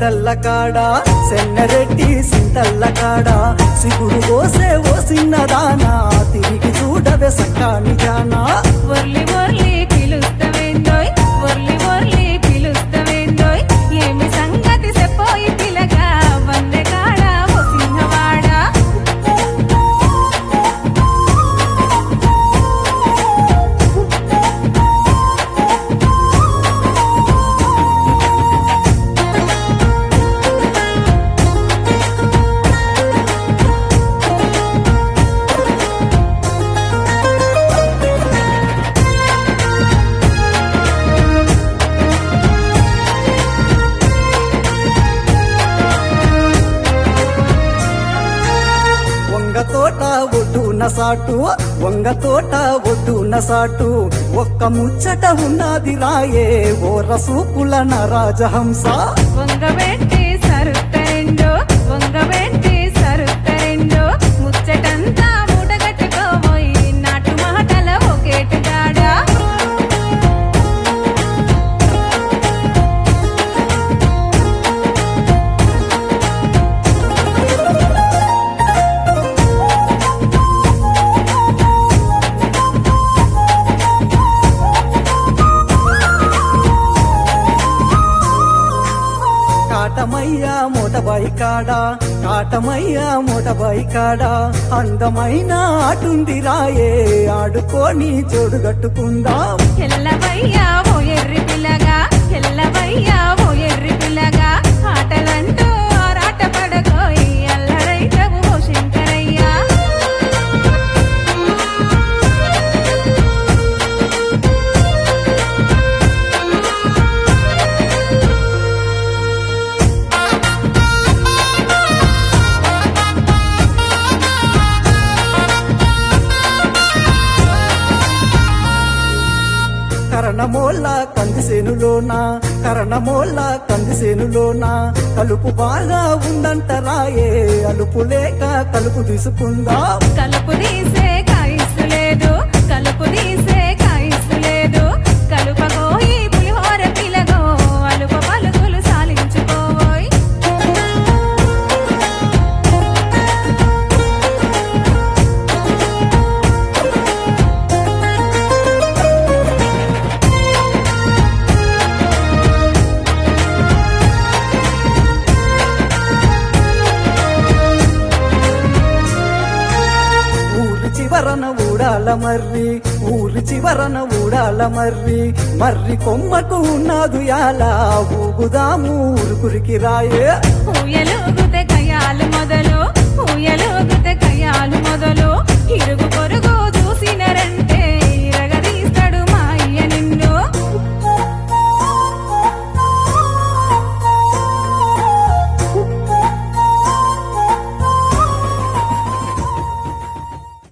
సింతల్ల కాడ సెన్నరెడ్డి సింతల్ల కాడ సిగురు కోసే ఓ సిన్నదానా తిరిగి చూడవే సక్కాని జానా వర్లి వర్లి పిలుస్తవేందోయ్ వర్లి వర్లి పిలుస్తవేందోయ్ ఏమి సంగతి చెప్పోయి పిలగా వందె కాడ ఓ సింహవాడా వంగ తోట ఒడ్డున సాటు వంగ తోట ఒడ్డున సాటు ఒక్క ముచ్చట ఉన్నది రాయే ఓ రసూపుల నరాజహంస వంగబెట్టి సరుత్తరెండో వంగబెట్టి సరుత్తరెండో ముచ్చటంతా మూటగట్టుకోబోయి నాటు మాటల ఒకేటుగాడా కాటమయ్య మూటబాయి కాడ కాటమయ్య మూటబాయి కాడ అందమైన ఆటుంది రాయే ఆడుకొని జోడుగట్టుకుందాం ఎల్లవయ్యా ఓ ఎర్రి పిల్లగా ఎల్లవయ్యా ఓ ఎర్రి పిల్లగా ఆటలంటూ ఆరాట పడకోయి అల్లరైతవు ఓ శంకరయ్యా కరణమోళ్ళ కందిసేనులోన కరణమోళ్ళ కందిసేనులోన కలుపు బాగా ఉందంట రాయే అలుపు లేక కలుపు తీసుకుందాం కలుపు తీసే కాయిస్తు లేదు కలుపు తీసే కాయిస్తు లేదు కలుపగోయి పులిహోర పిలగో అలుప పలుకులు సాలించుకోవోయ్ ఊరి చివరన ఊడాల మర్రి ఊరి చివరన ఊడాల మర్రి మర్రి కొమ్మకు ఉన్నదు యాల ఊగుదాము ఊరుకురికి రాయే ఊయలుగుతే కయాలు మొదలు ఊయలుగుతే కయాలు మొదలు ఇరుగు పొరుగు చూసిన రెండు